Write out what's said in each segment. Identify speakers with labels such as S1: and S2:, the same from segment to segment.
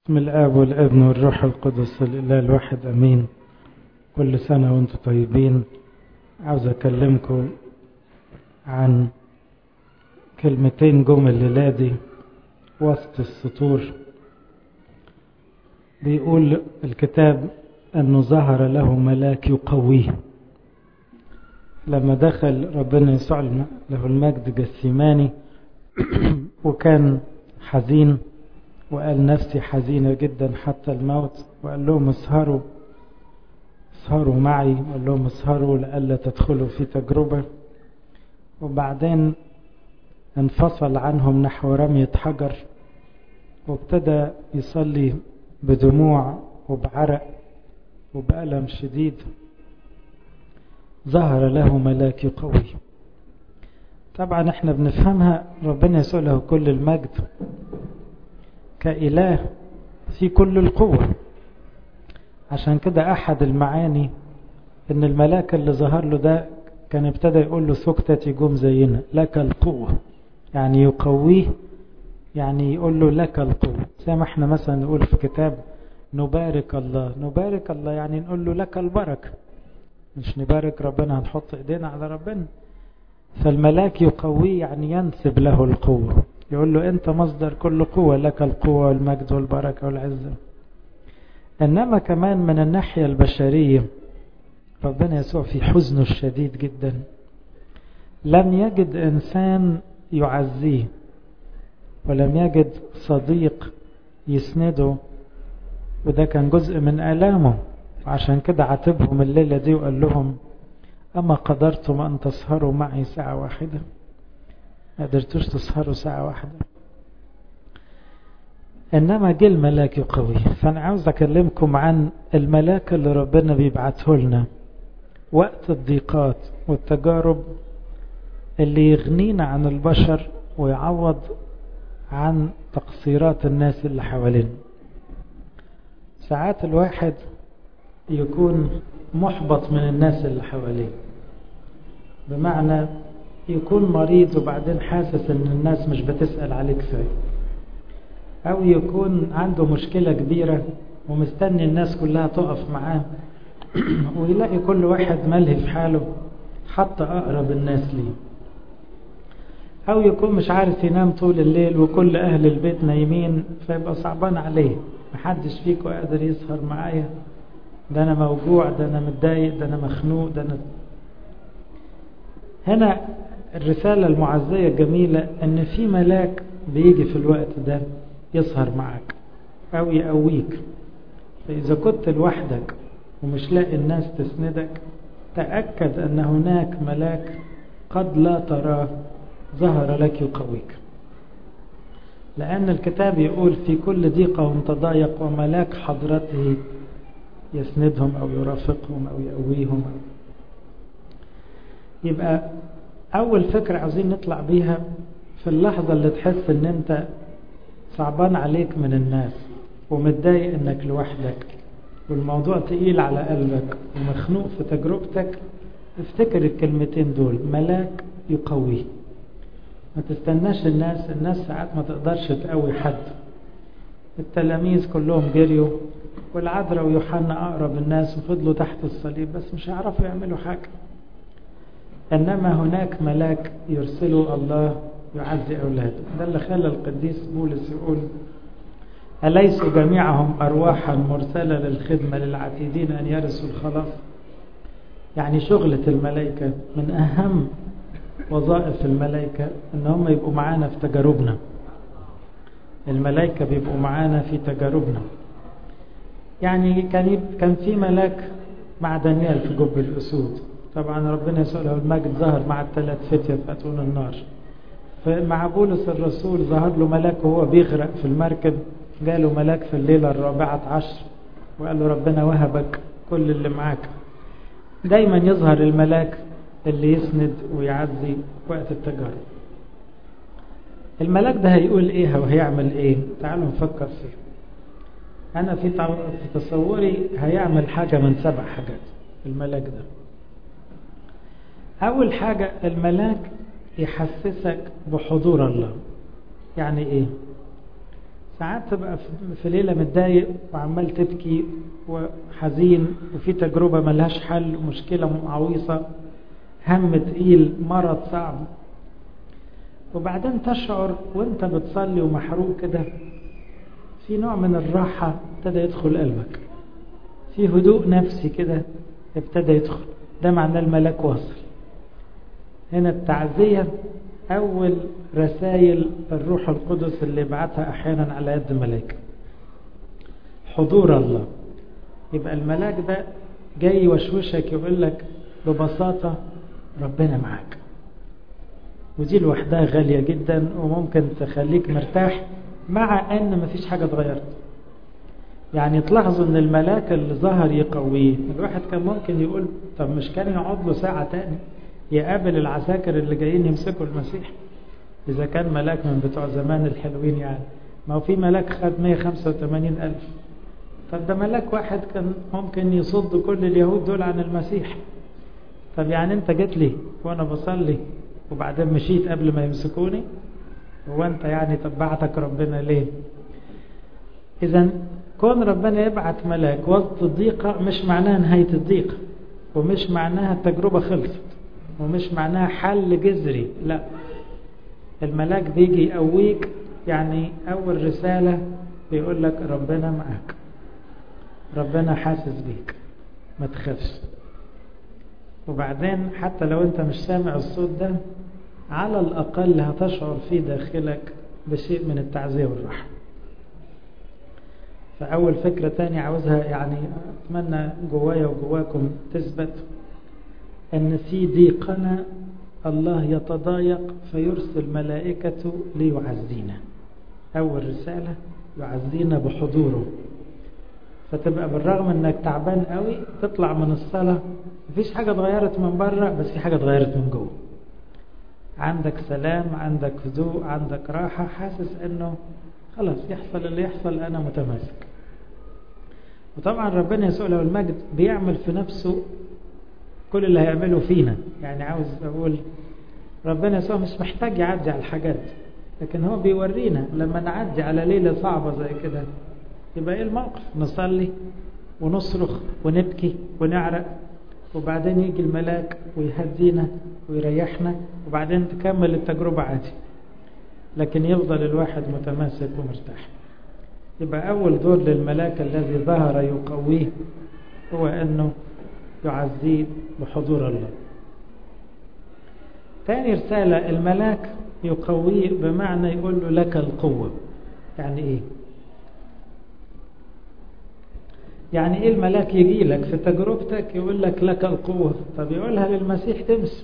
S1: بسم الآب والابن والروح القدس الإله الواحد أمين كل سنة وانتم طيبين عاوز أكلمكم عن كلمتين جم الليلة دي وسط السطور بيقول الكتاب أنه ظهر له ملاك يقويه لما دخل ربنا يسوع له المجد جسيماني وكان حزين وقال نفسي حزينة جدا حتى الموت وقال لهم اسهروا اسهروا معي وقال لهم اسهروا لألا تدخلوا في تجربة وبعدين انفصل عنهم نحو رمية حجر وابتدى يصلي بدموع وبعرق وبألم شديد ظهر له ملاك قوي طبعا احنا بنفهمها ربنا يسوع له كل المجد كإله في كل القوة عشان كده أحد المعاني إن الملاك اللي ظهر له ده كان ابتدى يقول له سكتة يقوم زينا لك القوة يعني يقويه يعني يقول له لك القوة زي ما احنا مثلا نقول في كتاب نبارك الله نبارك الله يعني نقول له لك البركة مش نبارك ربنا هنحط ايدينا على ربنا فالملاك يقويه يعني ينسب له القوة يقول له انت مصدر كل قوة لك القوة والمجد والبركة والعزة انما كمان من الناحية البشرية ربنا يسوع في حزنه الشديد جدا لم يجد انسان يعزيه ولم يجد صديق يسنده وده كان جزء من آلامه عشان كده عاتبهم الليلة دي وقال لهم أما قدرتم أن تسهروا معي ساعة واحدة ما قدرتوش تسهروا ساعة واحدة إنما جه الملاك يقوي فأنا عاوز أكلمكم عن الملاك اللي ربنا بيبعته لنا وقت الضيقات والتجارب اللي يغنينا عن البشر ويعوض عن تقصيرات الناس اللي حوالينا ساعات الواحد يكون محبط من الناس اللي حواليه بمعنى يكون مريض وبعدين حاسس ان الناس مش بتسأل عليه كفاية او يكون عنده مشكلة كبيرة ومستني الناس كلها تقف معاه ويلاقي كل واحد ملهي في حاله حتى اقرب الناس ليه او يكون مش عارف ينام طول الليل وكل اهل البيت نايمين فيبقى صعبان عليه محدش فيكم قادر يسهر معايا ده انا موجوع ده انا متضايق ده انا مخنوق ده انا هنا الرسالة المعزية الجميلة ان في ملاك بيجي في الوقت ده يسهر معك او يقويك فاذا كنت لوحدك ومش لاقي الناس تسندك تأكد ان هناك ملاك قد لا تراه ظهر لك يقويك لأن الكتاب يقول في كل ضيقة تضايق وملاك حضرته يسندهم أو يرافقهم أو يقويهم يبقى أول فكرة عاوزين نطلع بيها في اللحظة اللي تحس ان انت صعبان عليك من الناس ومتضايق انك لوحدك والموضوع تقيل على قلبك ومخنوق في تجربتك افتكر الكلمتين دول ملاك يقويه ما تستناش الناس الناس ساعات ما تقدرش تقوي حد التلاميذ كلهم جريوا والعذراء ويوحنا أقرب الناس وفضلوا تحت الصليب بس مش هيعرفوا يعملوا حاجة إنما هناك ملاك يرسله الله يعزي أولاده ده اللي خلى القديس بولس يقول أليسوا جميعهم أرواحا مرسلة للخدمة للعتيدين أن يرثوا الخلاص يعني شغلة الملائكة من أهم وظائف الملائكة ان هم يبقوا معانا في تجاربنا الملائكة بيبقوا معانا في تجاربنا يعني كان كان في ملاك مع دانيال في جب الأسود طبعا ربنا يسوع له المجد ظهر مع الثلاث فتية في أتون النار فمع بولس الرسول ظهر له ملاك وهو بيغرق في المركب جاله ملاك في الليلة الرابعة عشر وقال له ربنا وهبك كل اللي معاك دايما يظهر الملاك اللي يسند ويعزي وقت التجارب الملاك ده هيقول ايه وهيعمل ايه تعالوا نفكر فيه انا في في تصوري هيعمل حاجة من سبع حاجات الملاك ده اول حاجة الملاك يحسسك بحضور الله يعني ايه ساعات تبقى في ليلة متضايق وعمال تبكي وحزين وفي تجربة ملهاش حل ومشكلة عويصة هم تقيل مرض صعب وبعدين تشعر وانت بتصلي ومحروق كده في نوع من الراحة ابتدى يدخل قلبك في هدوء نفسي كده ابتدى يدخل ده معناه الملاك واصل هنا التعزية أول رسائل الروح القدس اللي بعتها أحيانا على يد ملاك حضور الله يبقى الملاك ده جاي يوشوشك يقول لك ببساطة ربنا معاك ودي لوحدها غالية جدا وممكن تخليك مرتاح مع ان مفيش حاجة اتغيرت يعني تلاحظوا ان الملاك اللي ظهر يقويه الواحد كان ممكن يقول طب مش كان يقعد له ساعة تاني يقابل العساكر اللي جايين يمسكوا المسيح اذا كان ملاك من بتوع زمان الحلوين يعني ما هو في ملاك خد 185 ألف طب ده ملاك واحد كان ممكن يصد كل اليهود دول عن المسيح طب يعني انت جيت لي وانا بصلي وبعدين مشيت قبل ما يمسكوني هو انت يعني تبعتك ربنا ليه اذا كون ربنا يبعت ملاك وسط الضيقة مش معناها نهاية الضيقة ومش معناها التجربة خلصت ومش معناها حل جذري لا الملاك بيجي يقويك يعني اول رسالة بيقول لك ربنا معاك ربنا حاسس بيك ما تخافش وبعدين حتى لو انت مش سامع الصوت ده على الأقل هتشعر في داخلك بشيء من التعزية والرحمة فأول فكرة تاني عاوزها يعني أتمنى جوايا وجواكم تثبت أن في ضيقنا الله يتضايق فيرسل ملائكته ليعزينا أول رسالة يعزينا بحضوره فتبقى بالرغم انك تعبان قوي تطلع من الصلاة مفيش حاجة اتغيرت من بره بس في حاجة اتغيرت من جوه عندك سلام عندك هدوء عندك راحة حاسس انه خلاص يحصل اللي يحصل انا متماسك وطبعا ربنا يسوع له المجد بيعمل في نفسه كل اللي هيعمله فينا يعني عاوز اقول ربنا يسوع مش محتاج يعدي على الحاجات لكن هو بيورينا لما نعدي على ليلة صعبة زي كده يبقى ايه الموقف نصلي ونصرخ ونبكي ونعرق وبعدين يجي الملاك ويهدينا ويريحنا وبعدين تكمل التجربة عادي لكن يفضل الواحد متماسك ومرتاح يبقى أول دور للملاك الذي ظهر يقويه هو أنه يعزيه بحضور الله ثاني رسالة الملاك يقويه بمعنى يقول له لك القوة يعني إيه يعني ايه الملاك يجي لك في تجربتك يقول لك لك القوة طب يقولها للمسيح تمشي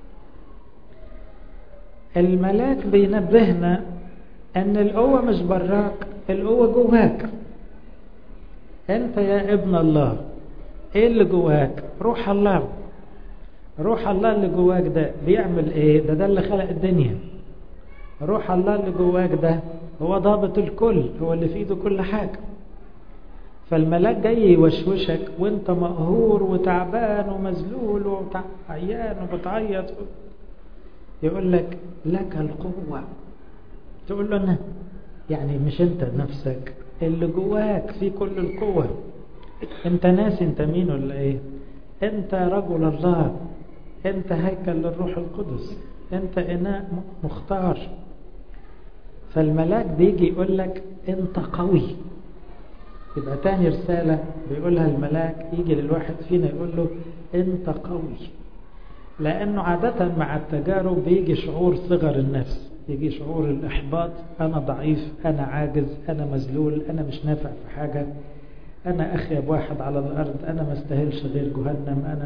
S1: الملاك بينبهنا ان القوة مش براك القوة جواك انت يا ابن الله ايه اللي جواك روح الله روح الله اللي جواك ده بيعمل ايه ده ده اللي خلق الدنيا روح الله اللي جواك ده هو ضابط الكل هو اللي في ايده كل حاجه فالملاك جاي يوشوشك وانت مقهور وتعبان ومذلول وعيان وبتعيط يقول لك لك القوة تقول له انا يعني مش انت نفسك اللي جواك في كل القوة انت ناسي انت مين ولا ايه انت رجل الله انت هيكل للروح القدس انت اناء مختار فالملاك بيجي يقول لك انت قوي يبقى تاني رسالة بيقولها الملاك يجي للواحد فينا يقول له انت قوي لانه عادة مع التجارب بيجي شعور صغر النفس يجي شعور الاحباط انا ضعيف انا عاجز انا مذلول انا مش نافع في حاجة انا اخيب واحد على الارض انا ما استاهلش غير جهنم انا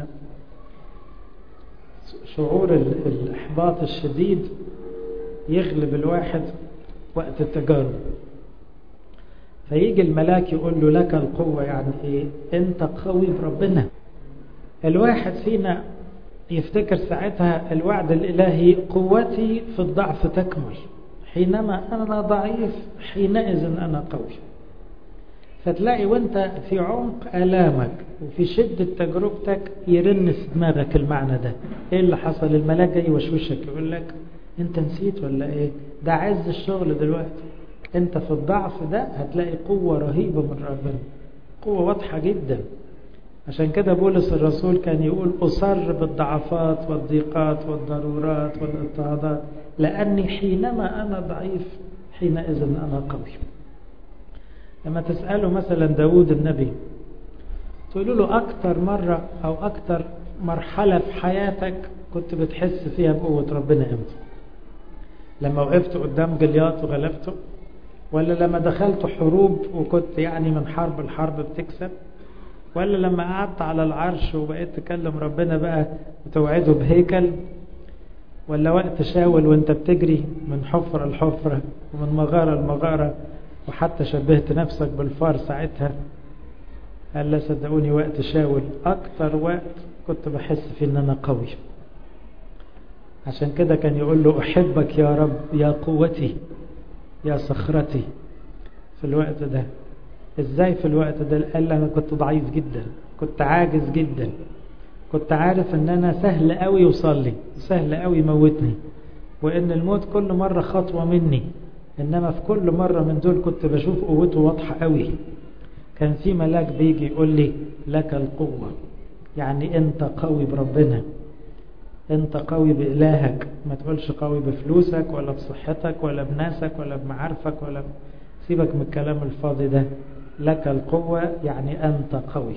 S1: شعور الاحباط الشديد يغلب الواحد وقت التجارب فيجي الملاك يقول له لك القوة يعني ايه انت قوي بربنا الواحد فينا يفتكر ساعتها الوعد الالهي قوتي في الضعف تكمل حينما انا ضعيف حينئذ انا قوي فتلاقي وانت في عمق الامك وفي شدة تجربتك يرن في دماغك المعنى ده ايه اللي حصل الملاك جاي يوشوشك يقول لك انت نسيت ولا ايه ده عز الشغل دلوقتي انت في الضعف ده هتلاقي قوة رهيبة من ربنا قوة واضحة جدا عشان كده بولس الرسول كان يقول أصر بالضعفات والضيقات والضرورات والاضطهادات لأني حينما أنا ضعيف حينئذ أنا قوي لما تسأله مثلا داود النبي تقولوا له أكتر مرة أو أكتر مرحلة في حياتك كنت بتحس فيها بقوة ربنا امتى لما وقفت قدام جليات وغلبته ولا لما دخلت حروب وكنت يعني من حرب لحرب بتكسب ولا لما قعدت على العرش وبقيت تكلم ربنا بقى وتوعده بهيكل ولا وقت شاول وانت بتجري من حفرة لحفرة ومن مغارة لمغارة وحتى شبهت نفسك بالفار ساعتها قال لا صدقوني وقت شاول اكتر وقت كنت بحس فيه ان انا قوي عشان كده كان يقول له احبك يا رب يا قوتي يا صخرتي في الوقت ده ازاي في الوقت ده قال انا كنت ضعيف جدا كنت عاجز جدا كنت عارف ان انا سهل قوي يوصل لي سهل قوي يموتني وان الموت كل مرة خطوة مني انما في كل مرة من دول كنت بشوف قوته واضحة قوي كان في ملاك بيجي يقول لي لك القوة يعني انت قوي بربنا انت قوي بإلهك ما تقولش قوي بفلوسك ولا بصحتك ولا بناسك ولا بمعارفك ولا سيبك من الكلام الفاضي ده لك القوة يعني أنت قوي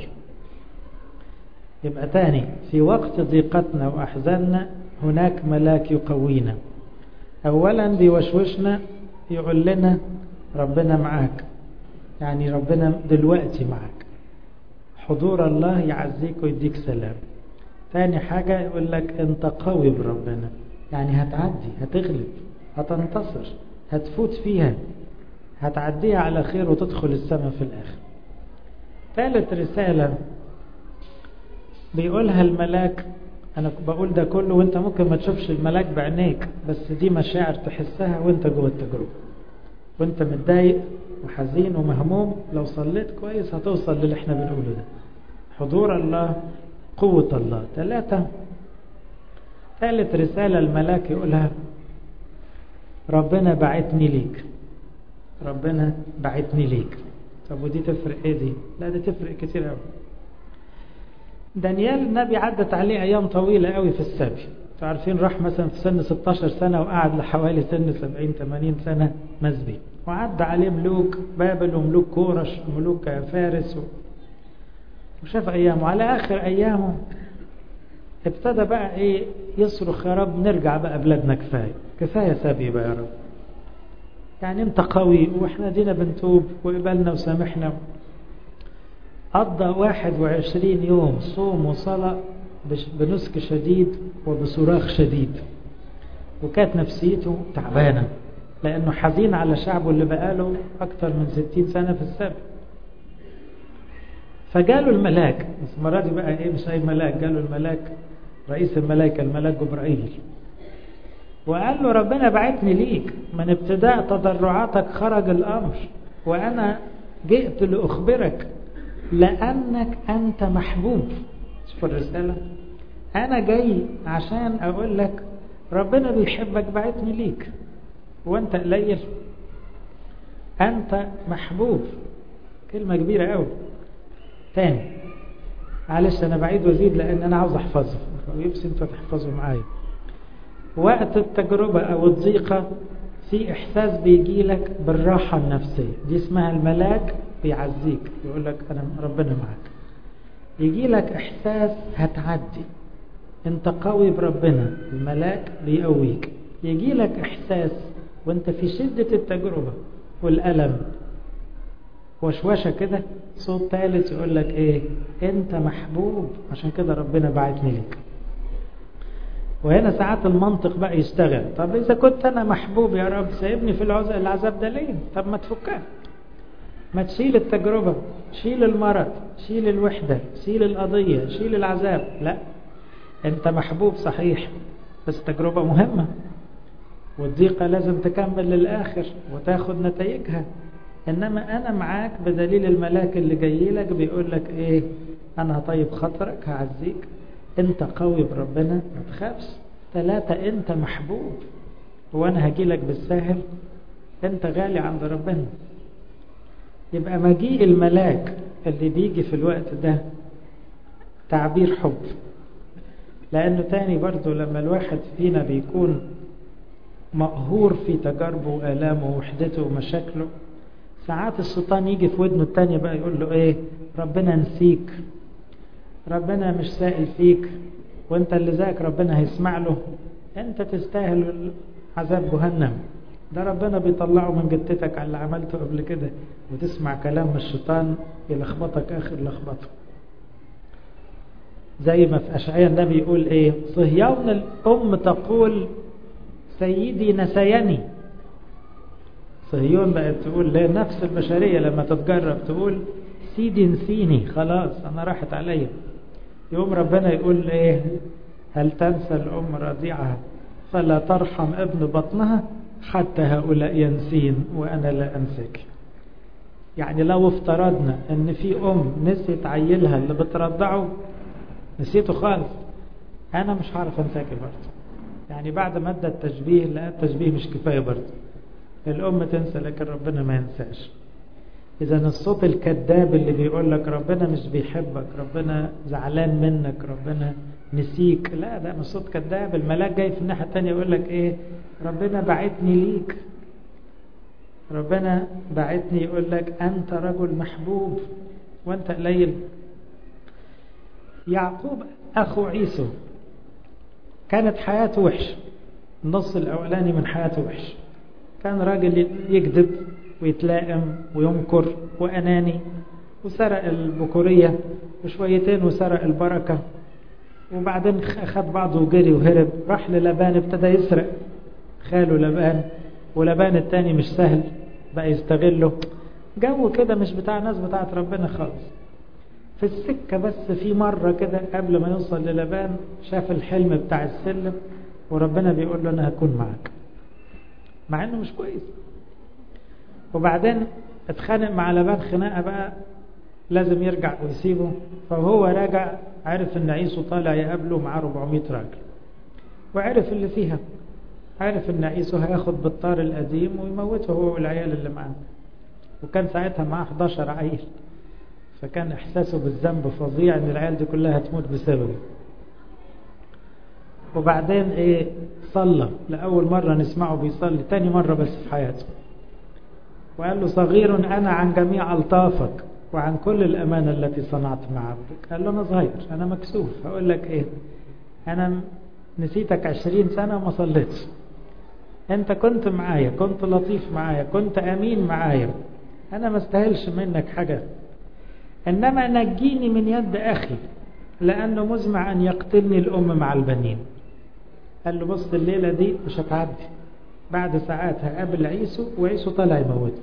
S1: يبقى تاني في وقت ضيقتنا وأحزاننا هناك ملاك يقوينا أولا بيوشوشنا يقول لنا ربنا معاك يعني ربنا دلوقتي معاك حضور الله يعزيك ويديك سلام تاني حاجة يقول لك انت قوي بربنا يعني هتعدي هتغلب هتنتصر هتفوت فيها هتعديها على خير وتدخل السماء في الآخر ثالث رسالة بيقولها الملاك أنا بقول ده كله وانت ممكن ما تشوفش الملاك بعينيك بس دي مشاعر تحسها وانت جوه التجربة وانت متضايق وحزين ومهموم لو صليت كويس هتوصل للي احنا بنقوله ده حضور الله قوة الله ثلاثة ثالث رسالة الملاك يقولها ربنا بعتني ليك ربنا بعتني ليك طب ودي تفرق ايه دي لا دي تفرق كتير قوي دانيال النبي عدت عليه ايام طويلة قوي في السبي عارفين راح مثلا في سن 16 سنة وقعد لحوالي سن 70 80 سنة مسبي وعدى عليه ملوك بابل وملوك كورش وملوك فارس و... وشاف ايامه على اخر ايامه ابتدى بقى ايه يصرخ يا رب نرجع بقى بلادنا كفايه كفايه سبي بقى يا رب يعني انت قوي واحنا دينا بنتوب وقبلنا وسامحنا قضى 21 يوم صوم وصلاة بنسك شديد وبصراخ شديد وكانت نفسيته تعبانة لأنه حزين على شعبه اللي بقاله أكثر من 60 سنة في السبت فجاله الملاك بس المرة دي بقى ايه مش اي ملاك جاله الملاك رئيس الملائكة الملاك جبرائيل وقال له ربنا بعتني ليك من ابتداء تضرعاتك خرج الأمر وأنا جئت لأخبرك لأنك أنت محبوب شوف الرسالة أنا جاي عشان أقول لك ربنا بيحبك بعتني ليك وأنت قليل أنت محبوب كلمة كبيرة قوي تاني معلش أنا بعيد وزيد لأن أنا عاوز أحفظه ويبس أنتوا تحفظوا معايا وقت التجربة أو الضيقة في إحساس بيجي لك بالراحة النفسية دي اسمها الملاك بيعزيك يقول لك أنا ربنا معك يجي لك إحساس هتعدي أنت قوي بربنا الملاك بيقويك يجي لك إحساس وأنت في شدة التجربة والألم وشوشة كده صوت ثالث يقول لك إيه أنت محبوب عشان كده ربنا بعتني لك وهنا ساعات المنطق بقى يشتغل طب إذا كنت أنا محبوب يا رب سايبني في العذاب ده ليه طب ما تفكها ما تشيل التجربة شيل المرض شيل الوحدة شيل القضية شيل العذاب لا انت محبوب صحيح بس تجربة مهمة والضيقة لازم تكمل للآخر وتاخد نتائجها إنما أنا معاك بدليل الملاك اللي جاي لك بيقول لك إيه أنا هطيب خاطرك هعزيك أنت قوي بربنا ما تخافش ثلاثة أنت محبوب وأنا هجي لك بالساهل انت غالي عند ربنا يبقى مجيء الملاك اللي بيجي في الوقت ده تعبير حب لانه تاني برضو لما الواحد فينا بيكون مقهور في تجاربه وآلامه ووحدته ومشاكله ساعات الشيطان يجي في ودنه التانية بقى يقول له ايه ربنا نسيك ربنا مش سائل فيك وانت اللي زيك ربنا هيسمع له انت تستاهل عذاب جهنم ده ربنا بيطلعه من جدتك على اللي عملته قبل كده وتسمع كلام الشيطان يلخبطك اخر لخبطه زي ما في اشعياء النبي يقول ايه صهيون الام تقول سيدي نسيني صهيون بقت تقول ليه نفس البشرية لما تتجرب تقول سيدي نسيني خلاص انا راحت عليا يوم ربنا يقول ايه هل تنسى الام رضيعها فلا ترحم ابن بطنها حتى هؤلاء ينسين وانا لا انساك يعني لو افترضنا ان في ام نسيت عيلها اللي بترضعه نسيته خالص انا مش هعرف انساكي برضه يعني بعد ما ادى التشبيه لا التشبيه مش كفايه برضه الام تنسى لكن ربنا ما ينساش اذا الصوت الكذاب اللي بيقول لك ربنا مش بيحبك ربنا زعلان منك ربنا نسيك لا ده مش صوت كذاب الملاك جاي في الناحيه الثانيه يقول لك ايه ربنا بعتني ليك ربنا بعتني يقول لك انت رجل محبوب وانت قليل يعقوب اخو عيسو كانت حياته وحش النص الاولاني من حياته وحش كان راجل يكذب ويتلائم ويمكر واناني وسرق البكوريه وشويتين وسرق البركه وبعدين خد بعضه وجري وهرب راح للبان ابتدى يسرق خاله لبان ولبان التاني مش سهل بقى يستغله جو كده مش بتاع ناس بتاعت ربنا خالص في السكة بس في مرة كده قبل ما يوصل للبان شاف الحلم بتاع السلم وربنا بيقول له أنا هكون معك مع إنه مش كويس وبعدين اتخانق مع لبان خناقة بقى لازم يرجع ويسيبه فهو راجع عرف ان عيسو طالع يقابله معاه 400 راجل وعرف اللي فيها عرف ان عيسو هياخد بالطار القديم ويموته هو والعيال اللي معاه وكان ساعتها معاه 11 عيل فكان احساسه بالذنب فظيع ان العيال دي كلها هتموت بسببه وبعدين ايه صلى لاول مره نسمعه بيصلي تاني مره بس في حياته وقال له صغير انا عن جميع الطافك وعن كل الامانه التي صنعت مع عبدك قال له انا صغير انا مكسوف هقول لك ايه انا نسيتك عشرين سنه وما صليتش انت كنت معايا كنت لطيف معايا كنت امين معايا انا ما استاهلش منك حاجه انما نجيني من يد اخي لانه مزمع ان يقتلني الام مع البنين قال له بص الليله دي مش هتعدي بعد ساعات هقابل عيسو وعيسو طلع يموته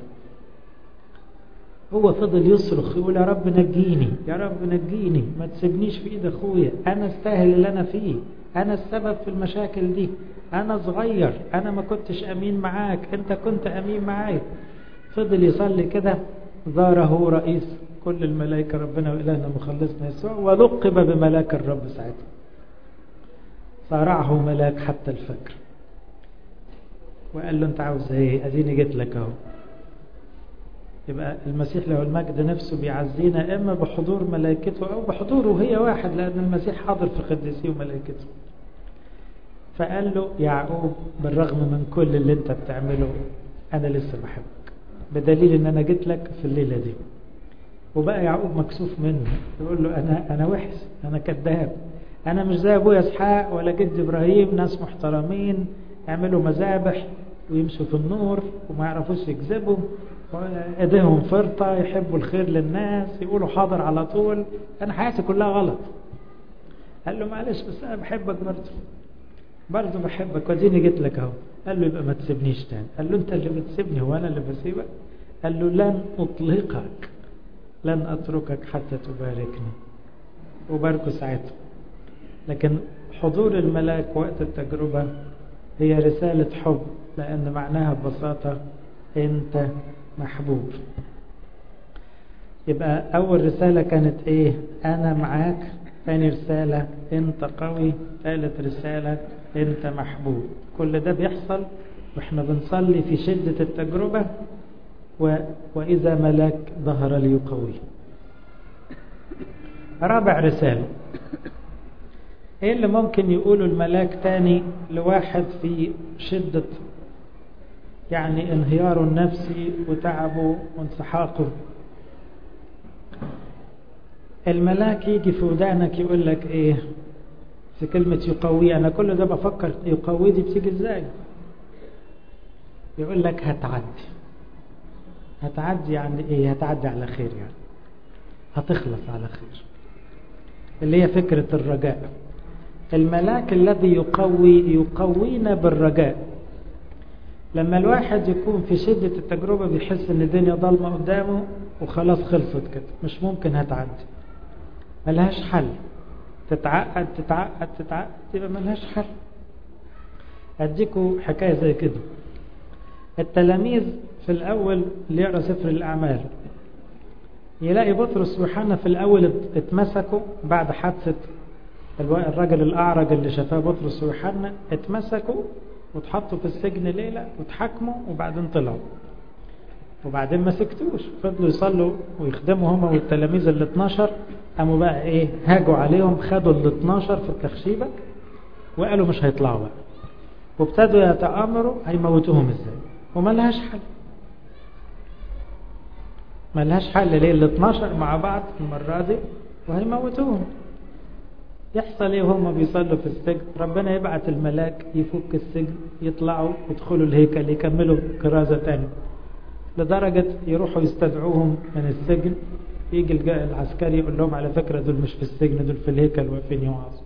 S1: هو فضل يصرخ يقول يا رب نجيني يا رب نجيني ما تسيبنيش في ايد اخويا انا استاهل اللي انا فيه انا السبب في المشاكل دي انا صغير انا ما كنتش امين معاك انت كنت امين معايا فضل يصلي كده زاره رئيس كل الملائكة ربنا وإلهنا مخلصنا يسوع ولقب بملاك الرب ساعتها صارعه ملاك حتى الفجر وقال له انت عاوز ايه اديني جيت لك اهو يبقى المسيح له المجد نفسه بيعزينا اما بحضور ملائكته او بحضوره هي واحد لان المسيح حاضر في قديسيه وملائكته فقال له يعقوب بالرغم من كل اللي انت بتعمله انا لسه بحبك بدليل ان انا جيت لك في الليله دي وبقى يعقوب مكسوف منه يقول له انا انا وحش انا كذاب انا مش زي ابويا اسحاق ولا جد ابراهيم ناس محترمين يعملوا مذابح ويمشوا في النور وما يعرفوش يكذبوا ايديهم فرطة يحبوا الخير للناس يقولوا حاضر على طول انا حياتي كلها غلط قال له معلش بس انا بحبك برضه برضه بحبك وديني جيت لك اهو قال له يبقى ما تسيبنيش تاني قال له انت اللي بتسيبني هو انا اللي بسيبك قال له لن اطلقك لن اتركك حتى تباركني وباركه ساعتها لكن حضور الملاك وقت التجربة هي رسالة حب لأن معناها ببساطة أنت محبوب يبقى أول رسالة كانت إيه أنا معاك ثاني رسالة أنت قوي ثالث رسالة أنت محبوب كل ده بيحصل واحنا بنصلي في شدة التجربة و... وإذا ملاك ظهر ليقوي رابع رسالة ايه اللي ممكن يقوله الملاك تاني لواحد في شدة يعني انهياره النفسي وتعبه وانسحاقه الملاك يجي في ودانك يقول لك ايه في كلمة يقوي انا كل ده بفكر يقوي دي بتيجي ازاي يقول لك هتعدي هتعدي يعني ايه هتعدي على خير يعني هتخلص على خير اللي هي فكرة الرجاء الملاك الذي يقوي يقوينا بالرجاء لما الواحد يكون في شدة التجربة بيحس ان الدنيا ضلمة قدامه وخلاص خلصت كده مش ممكن هتعدي ملهاش حل تتعقد تتعقد تتعقد يبقى ملهاش حل اديكوا حكاية زي كده التلاميذ في الاول اللي يقرا سفر الاعمال يلاقي بطرس ويوحنا في الاول اتمسكوا بعد حادثة الراجل الاعرج اللي شافاه بطرس ويوحنا اتمسكوا واتحطوا في السجن ليلة واتحكموا وبعدين طلعوا وبعدين ما سكتوش فضلوا يصلوا ويخدموا هما والتلاميذ ال 12 قاموا بقى ايه هاجوا عليهم خدوا ال 12 في التخشيبة وقالوا مش هيطلعوا بقى وابتدوا يتآمروا هيموتوهم ازاي وما لهاش حل ما لهاش حل ليه ال 12 مع بعض المرة دي وهيموتوهم يحصل ايه وهم بيصلوا في السجن ربنا يبعت الملاك يفك السجن يطلعوا يدخلوا الهيكل يكملوا كرازة تاني لدرجة يروحوا يستدعوهم من السجن يجي العسكري يقول لهم على فكرة دول مش في السجن دول في الهيكل واقفين يوعظوا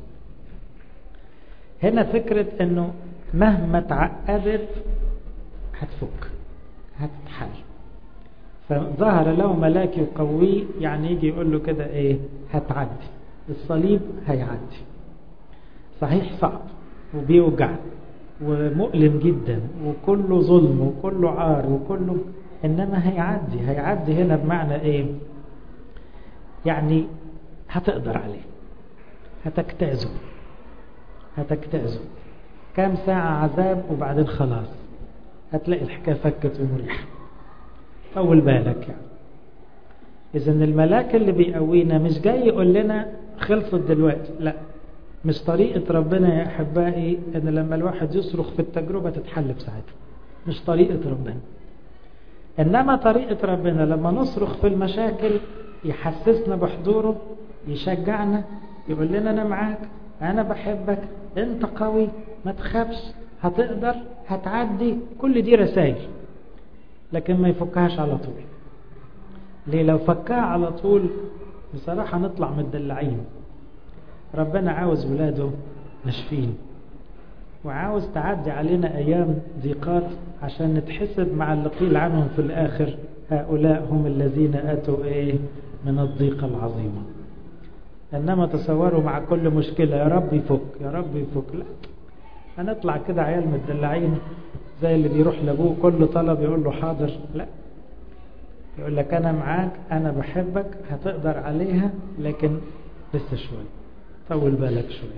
S1: هنا فكرة انه مهما تعقدت هتفك هتتحل فظهر له ملاك يقويه يعني يجي يقول له كده ايه هتعدي الصليب هيعدي صحيح صعب وبيوجع ومؤلم جدا وكله ظلم وكله عار وكله انما هيعدي هيعدي هنا بمعنى ايه يعني هتقدر عليه هتجتازه هتجتازه كام ساعة عذاب وبعدين خلاص هتلاقي الحكاية فكت ومريحة طول بالك يعني إذا الملاك اللي بيقوينا مش جاي يقول لنا خلصت دلوقتي لا مش طريقة ربنا يا أحبائي إن لما الواحد يصرخ في التجربة تتحل بساعتها مش طريقة ربنا إنما طريقة ربنا لما نصرخ في المشاكل يحسسنا بحضوره يشجعنا يقول لنا أنا معاك أنا بحبك أنت قوي ما تخافش هتقدر هتعدي كل دي رسائل لكن ما يفكهاش على طول ليه لو فكها على طول بصراحة نطلع متدلعين ربنا عاوز ولاده ناشفين وعاوز تعدي علينا أيام ضيقات عشان نتحسب مع اللي قيل عنهم في الآخر هؤلاء هم الذين أتوا إيه من الضيقة العظيمة إنما تصوروا مع كل مشكلة يا رب يفك يا رب يفك لا هنطلع كده عيال متدلعين زي اللي بيروح لابوه كل طلب يقول له حاضر لا يقول لك أنا معاك أنا بحبك هتقدر عليها لكن لسه شوي طول بالك شوي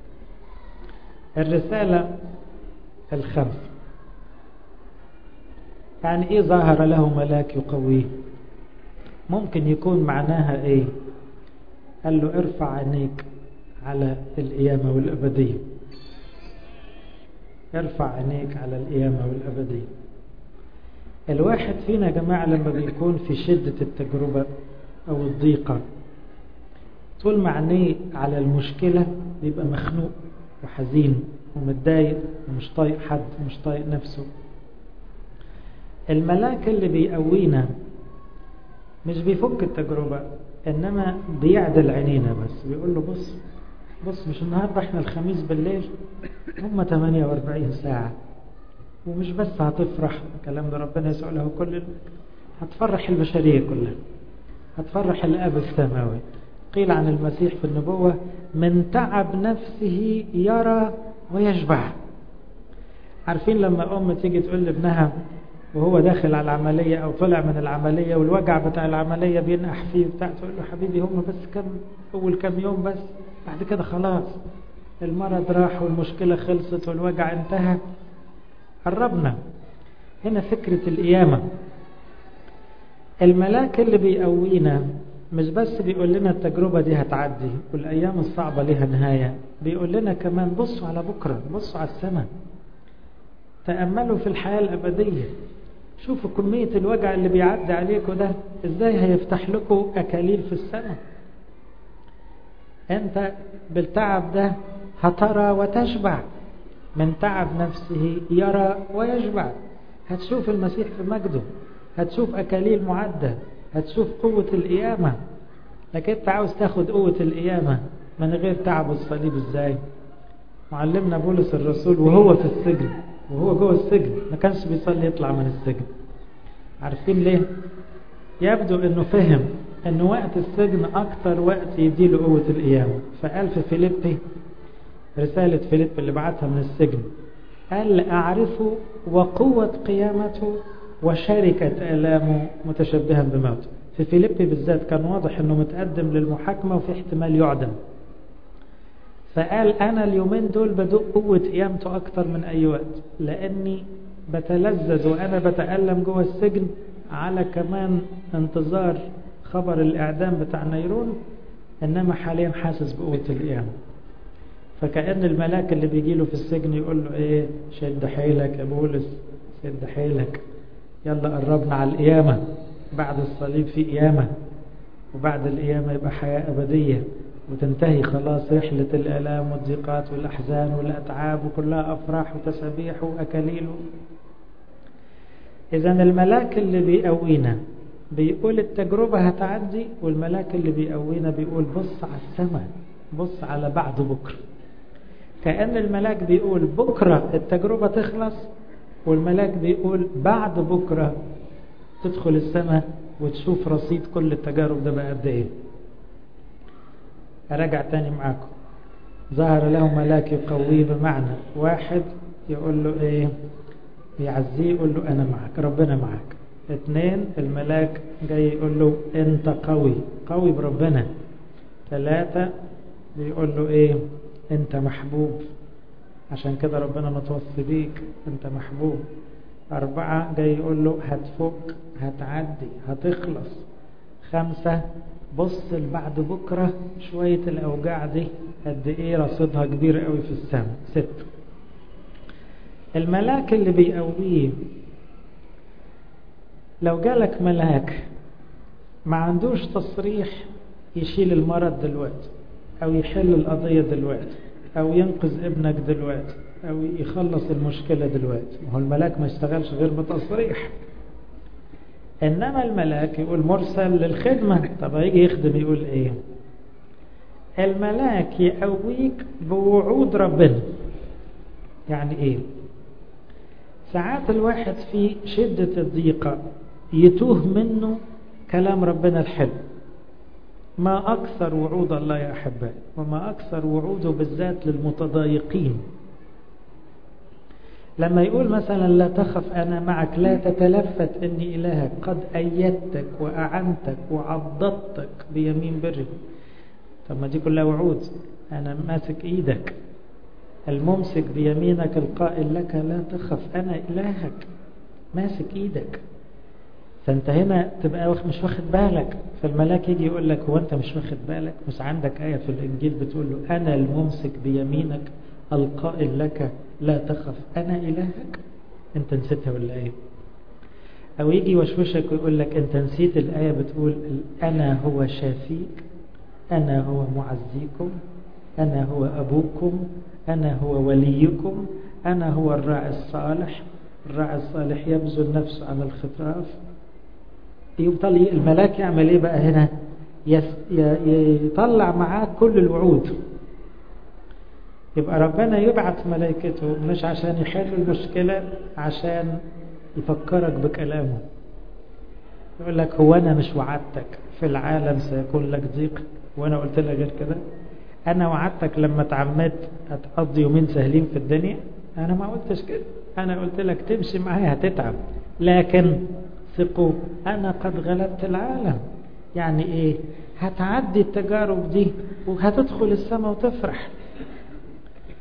S1: الرسالة الخمسة يعني إيه ظهر له ملاك يقويه ممكن يكون معناها إيه قال له ارفع عينيك على القيامة والأبدية ارفع عينيك على القيامة والأبدية الواحد فينا يا جماعة لما بيكون في شدة التجربة أو الضيقة طول ما عينيه على المشكلة بيبقى مخنوق وحزين ومتضايق ومش طايق حد ومش طايق نفسه الملاك اللي بيقوينا مش بيفك التجربة إنما بيعدل عينينا بس بيقول له بص بص مش النهاردة احنا الخميس بالليل هم 48 ساعة ومش بس هتفرح الكلام ده ربنا يسأل له كل هتفرح البشرية كلها هتفرح الأب السماوي قيل عن المسيح في النبوة من تعب نفسه يرى ويشبع عارفين لما أم تيجي تقول لابنها وهو داخل على العملية أو طلع من العملية والوجع بتاع العملية بينقح فيه بتاع تقول له حبيبي هم بس كم أول كم يوم بس بعد كده خلاص المرض راح والمشكلة خلصت والوجع انتهى قربنا هنا فكرة القيامة الملاك اللي بيقوينا مش بس بيقول لنا التجربة دي هتعدي والأيام الصعبة ليها نهاية بيقول لنا كمان بصوا على بكرة بصوا على السماء تأملوا في الحياة الأبدية شوفوا كمية الوجع اللي بيعدي عليكم ده ازاي هيفتح لكم أكاليل في السماء انت بالتعب ده هترى وتشبع من تعب نفسه يرى ويشبع هتشوف المسيح في مجده هتشوف أكاليل معدة هتشوف قوة القيامة لكن انت عاوز تاخد قوة القيامة من غير تعب الصليب ازاي معلمنا بولس الرسول وهو في السجن وهو جوه السجن ما كانش بيصلي يطلع من السجن عارفين ليه يبدو انه فهم ان وقت السجن اكتر وقت يديله قوة القيامة فقال في فيليبي رسالة فيليب اللي بعتها من السجن قال أعرفه وقوة قيامته وشركة آلامه متشبها بموته في فيليبي بالذات كان واضح أنه متقدم للمحاكمة وفي احتمال يعدم فقال أنا اليومين دول بدق قوة قيامته أكتر من أي وقت لأني بتلذذ وأنا بتألم جوه السجن على كمان انتظار خبر الإعدام بتاع نيرون إنما حاليا حاسس بقوة القيامة فكأن الملاك اللي بيجي له في السجن يقول له ايه شد حيلك يا بولس شد حيلك يلا قربنا على القيامة بعد الصليب في قيامة وبعد القيامة يبقى حياة أبدية وتنتهي خلاص رحلة الآلام والضيقات والأحزان والأتعاب وكلها أفراح وتسابيح وأكاليل إذا الملاك اللي بيقوينا بيقول التجربة هتعدي والملاك اللي بيقوينا بيقول بص على السماء بص على بعد بكره كأن الملاك بيقول بكرة التجربة تخلص والملاك بيقول بعد بكرة تدخل السماء وتشوف رصيد كل التجارب ده بقى قد ايه أراجع تاني معاكم ظهر له ملاك يقويه بمعنى واحد يقول له ايه يعزيه يقول له انا معك ربنا معك اثنين الملاك جاي يقول له انت قوي قوي بربنا ثلاثة بيقول له ايه انت محبوب عشان كده ربنا متوصي بيك انت محبوب أربعة جاي يقول له هتفك هتعدي هتخلص خمسة بص بعد بكرة شوية الأوجاع دي قد إيه رصيدها كبير قوي في السماء ستة الملاك اللي بيقويه لو جالك ملاك ما عندوش تصريح يشيل المرض دلوقتي أو يحل القضية دلوقتي أو ينقذ ابنك دلوقتي أو يخلص المشكلة دلوقتي ما هو الملاك ما يشتغلش غير بتصريح إنما الملاك يقول مرسل للخدمة طب هيجي يخدم يقول إيه الملاك يقويك بوعود ربنا يعني إيه ساعات الواحد في شدة الضيقة يتوه منه كلام ربنا الحلو ما أكثر وعود الله يا أحبائي وما أكثر وعوده بالذات للمتضايقين لما يقول مثلا لا تخف أنا معك لا تتلفت إني إلهك قد أيدتك وأعنتك وعضدتك بيمين بري طب ما دي كلها وعود أنا ماسك إيدك الممسك بيمينك القائل لك لا تخف أنا إلهك ماسك إيدك فأنت هنا تبقى مش واخد بالك فالملاك يجي يقول لك هو أنت مش واخد بالك مش عندك آية في الإنجيل بتقول له أنا الممسك بيمينك القائل لك لا تخف أنا إلهك أنت نسيتها ولا إيه أو يجي يوشوشك ويقول لك أنت نسيت الآية بتقول أنا هو شافيك أنا هو معزيكم أنا هو أبوكم أنا هو وليكم أنا هو الراعي الصالح الراعي الصالح يبذل نفسه على الخطاف يبطل الملاك يعمل ايه بقى هنا يطلع معاه كل الوعود يبقى ربنا يبعث ملائكته مش عشان يحل المشكلة عشان يفكرك بكلامه يقول لك هو أنا مش وعدتك في العالم سيكون لك ضيق وأنا قلت لك غير كده أنا وعدتك لما اتعمدت هتقضي يومين سهلين في الدنيا أنا ما قلتش كده أنا قلت لك تمشي معايا هتتعب لكن ثقوا أنا قد غلبت العالم يعني إيه هتعدي التجارب دي وهتدخل السماء وتفرح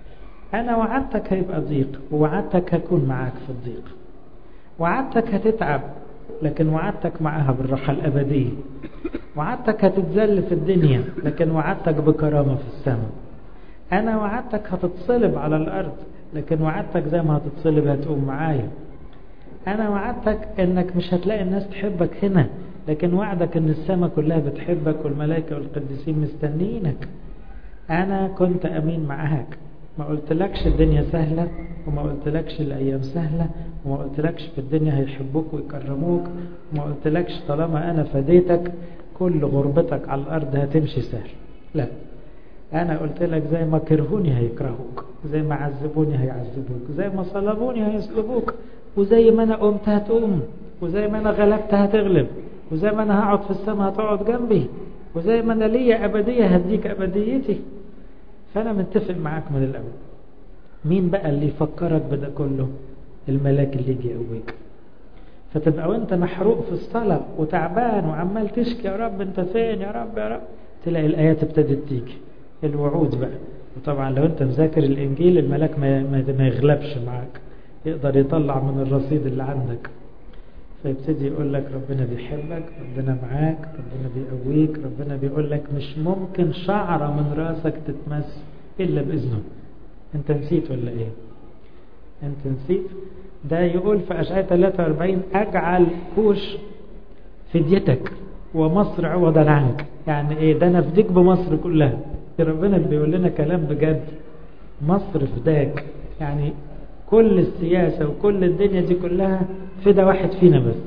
S1: أنا وعدتك هيبقى ضيق ووعدتك هكون معاك في الضيق وعدتك هتتعب لكن وعدتك معاها بالراحة الأبدية وعدتك هتتذل في الدنيا لكن وعدتك بكرامة في السماء أنا وعدتك هتتصلب على الأرض لكن وعدتك زي ما هتتصلب هتقوم معايا أنا وعدتك إنك مش هتلاقي الناس تحبك هنا لكن وعدك إن السماء كلها بتحبك والملائكة والقديسين مستنيينك أنا كنت أمين معاك ما قلتلكش الدنيا سهلة وما قلتلكش الأيام سهلة وما قلتلكش في الدنيا هيحبوك ويكرموك وما قلتلكش طالما أنا فديتك كل غربتك على الأرض هتمشي سهل لا أنا قلت لك زي ما كرهوني هيكرهوك زي ما عذبوني هيعذبوك زي ما صلبوني هيصلبوك وزي ما أنا قمت هتقوم وزي ما أنا غلبت هتغلب وزي ما أنا هقعد في السماء هتقعد جنبي وزي ما أنا ليا أبدية هديك أبديتي فأنا متفق معاك من الأول مين بقى اللي يفكرك بده كله الملاك اللي يجي يقويك فتبقى وانت محروق في الصلاة وتعبان وعمال تشكي يا رب انت فين يا رب يا رب تلاقي الآيات ابتدت تيجي الوعود بقى وطبعا لو انت مذاكر الإنجيل الملاك ما, ما يغلبش معاك يقدر يطلع من الرصيد اللي عندك فيبتدي يقول لك ربنا بيحبك ربنا معاك ربنا بيقويك ربنا بيقول لك مش ممكن شعرة من راسك تتمس إلا بإذنه انت نسيت ولا ايه انت نسيت ده يقول في أشعية 43 أجعل كوش فديتك ومصر عوضا عنك يعني ايه ده انا فديك بمصر كلها ربنا بيقول لنا كلام بجد مصر فداك يعني كل السياسة وكل الدنيا دي كلها فدا واحد فينا بس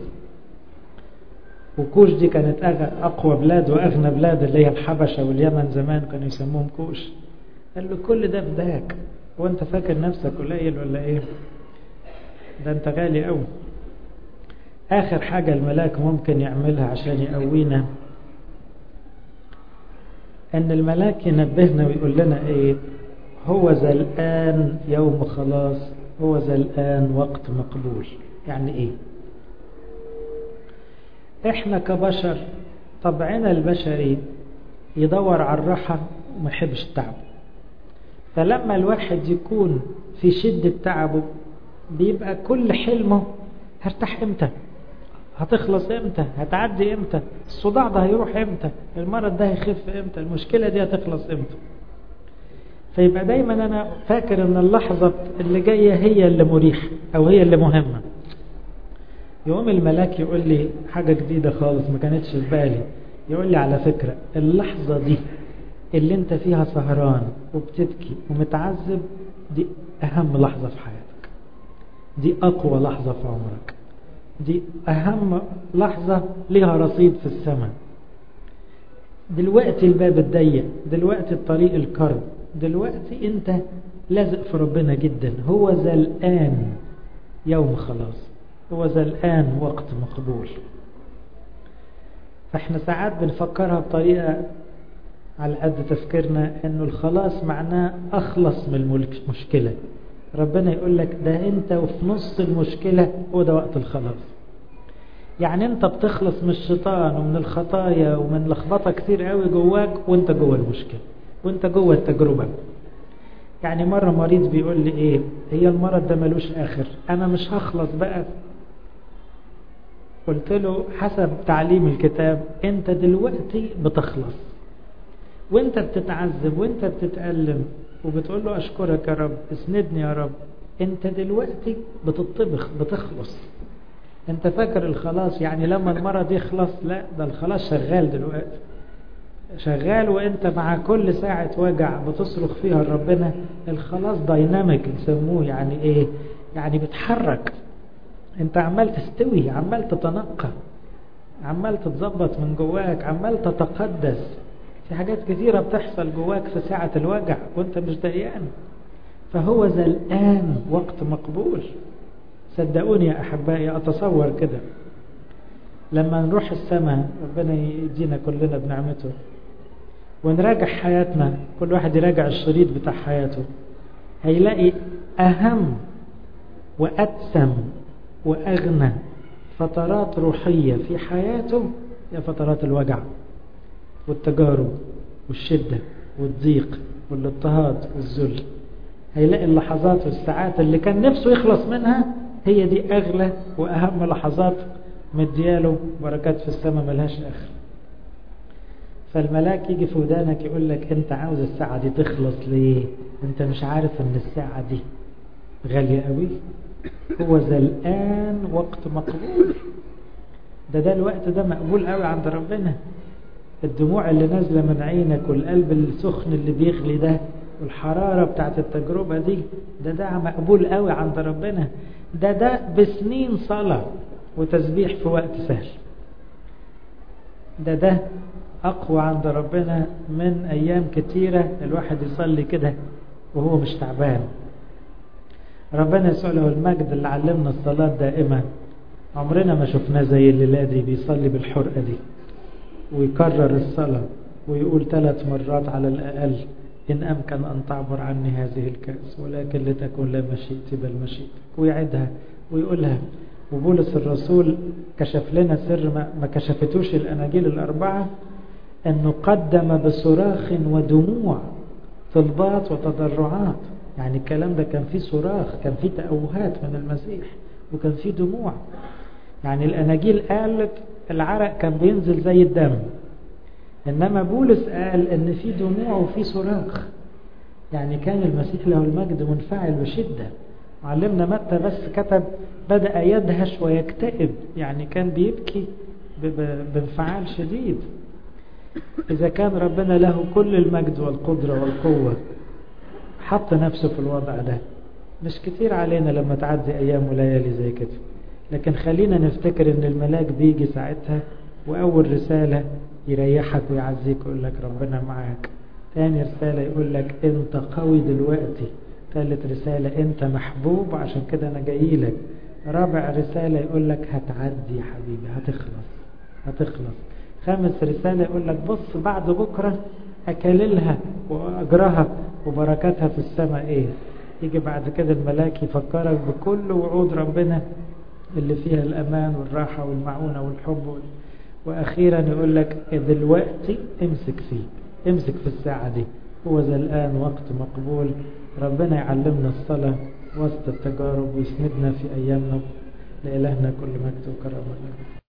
S1: وكوش دي كانت أقوى بلاد وأغنى بلاد اللي هي الحبشة واليمن زمان كانوا يسموهم كوش قال له كل ده فداك وانت فاكر نفسك قليل ولا ايه ده انت غالي قوي اخر حاجة الملاك ممكن يعملها عشان يقوينا ان الملاك ينبهنا ويقول لنا ايه هو ذا الان يوم خلاص هو ذا الان وقت مقبول يعني ايه احنا كبشر طبعنا البشري يدور على الراحة وما يحبش التعب فلما الواحد يكون في شدة تعبه بيبقى كل حلمه هرتاح امتى هتخلص امتى هتعدي امتى الصداع ده هيروح امتى المرض ده هيخف امتى المشكلة دي هتخلص امتى فيبقى دايما انا فاكر ان اللحظة اللي جاية هي اللي مريحة او هي اللي مهمة يقوم الملاك يقول لي حاجة جديدة خالص ما كانتش في بالي يقول لي على فكرة اللحظة دي اللي انت فيها سهران وبتبكي ومتعذب دي اهم لحظة في حياتك دي اقوى لحظة في عمرك دي اهم لحظة لها رصيد في السماء دلوقتي الباب الضيق دلوقتي الطريق الكرب دلوقتي انت لازق في ربنا جدا هو ذا الان يوم خلاص هو ذا الان وقت مقبول فاحنا ساعات بنفكرها بطريقة على قد تفكيرنا انه الخلاص معناه اخلص من المشكلة ربنا يقول لك ده انت وفي نص المشكلة هو ده وقت الخلاص يعني انت بتخلص من الشيطان ومن الخطايا ومن لخبطة كتير قوي جواك وانت جوه المشكلة وانت جوه التجربة يعني مرة مريض بيقول لي ايه هي المرض ده ملوش اخر انا مش هخلص بقى قلت له حسب تعليم الكتاب انت دلوقتي بتخلص وانت بتتعذب وانت بتتألم وبتقول له اشكرك يا رب اسندني يا رب انت دلوقتي بتطبخ بتخلص انت فاكر الخلاص يعني لما المرض يخلص لا ده الخلاص شغال دلوقتي شغال وانت مع كل ساعة وجع بتصرخ فيها لربنا الخلاص دايناميك نسموه يعني ايه يعني بتحرك انت عمال تستوي عمال تتنقى عمال تتظبط من جواك عمال تتقدس في حاجات كثيرة بتحصل جواك في ساعة الوجع وانت مش دريان فهو ذا الآن وقت مقبول صدقوني يا أحبائي أتصور كده لما نروح السماء ربنا يدينا كلنا بنعمته ونراجع حياتنا كل واحد يراجع الشريط بتاع حياته هيلاقي أهم وأتسم وأغنى فترات روحية في حياته هي فترات الوجع والتجارب والشدة والضيق والاضطهاد والذل هيلاقي اللحظات والساعات اللي كان نفسه يخلص منها هي دي أغلى وأهم لحظات مدياله بركات في السماء ملهاش آخر فالملاك يجي في ودانك يقول لك انت عاوز الساعة دي تخلص ليه انت مش عارف ان الساعة دي غالية قوي هو ذا الآن وقت مقبول ده ده الوقت ده مقبول قوي عند ربنا الدموع اللي نازلة من عينك والقلب السخن اللي بيغلي ده والحرارة بتاعت التجربة دي ده ده مقبول قوي عند ربنا ده ده بسنين صلاة وتسبيح في وقت سهل ده ده أقوى عند ربنا من أيام كتيرة الواحد يصلي كده وهو مش تعبان ربنا يسوع له المجد اللي علمنا الصلاة دائما عمرنا ما شفناه زي الليلة دي بيصلي بالحرقة دي ويكرر الصلاة ويقول ثلاث مرات على الأقل إن أمكن أن تعبر عني هذه الكأس ولكن لتكن لا مشيئتي بل مشيئتك ويعدها ويقولها وبولس الرسول كشف لنا سر ما كشفتوش الأناجيل الأربعة أنه قدم بصراخ ودموع طلبات وتضرعات يعني الكلام ده كان فيه صراخ كان فيه تأوهات من المسيح وكان فيه دموع يعني الأناجيل قالت العرق كان بينزل زي الدم إنما بولس قال إن في دموع وفي صراخ يعني كان المسيح له المجد منفعل بشدة معلمنا متى بس كتب بدأ يدهش ويكتئب يعني كان بيبكي بانفعال شديد إذا كان ربنا له كل المجد والقدرة والقوة حط نفسه في الوضع ده مش كتير علينا لما تعدي أيام وليالي زي كده لكن خلينا نفتكر ان الملاك بيجي ساعتها وأول رسالة يريحك ويعزيك يقول لك ربنا معاك تاني رسالة يقول لك انت قوي دلوقتي ثالث رسالة انت محبوب عشان كده انا جاي لك رابع رسالة يقول لك هتعدي يا حبيبي هتخلص هتخلص خامس رسالة يقول لك بص بعد بكرة أكللها وأجرها وبركاتها في السماء إيه يجي بعد كده الملاك يفكرك بكل وعود ربنا اللي فيها الأمان والراحة والمعونة والحب وأخيرا يقول لك دلوقتي امسك فيه امسك في الساعة دي هو ذا الآن وقت مقبول ربنا يعلمنا الصلاة وسط التجارب ويسندنا في أيامنا لإلهنا كل مجد وكرامة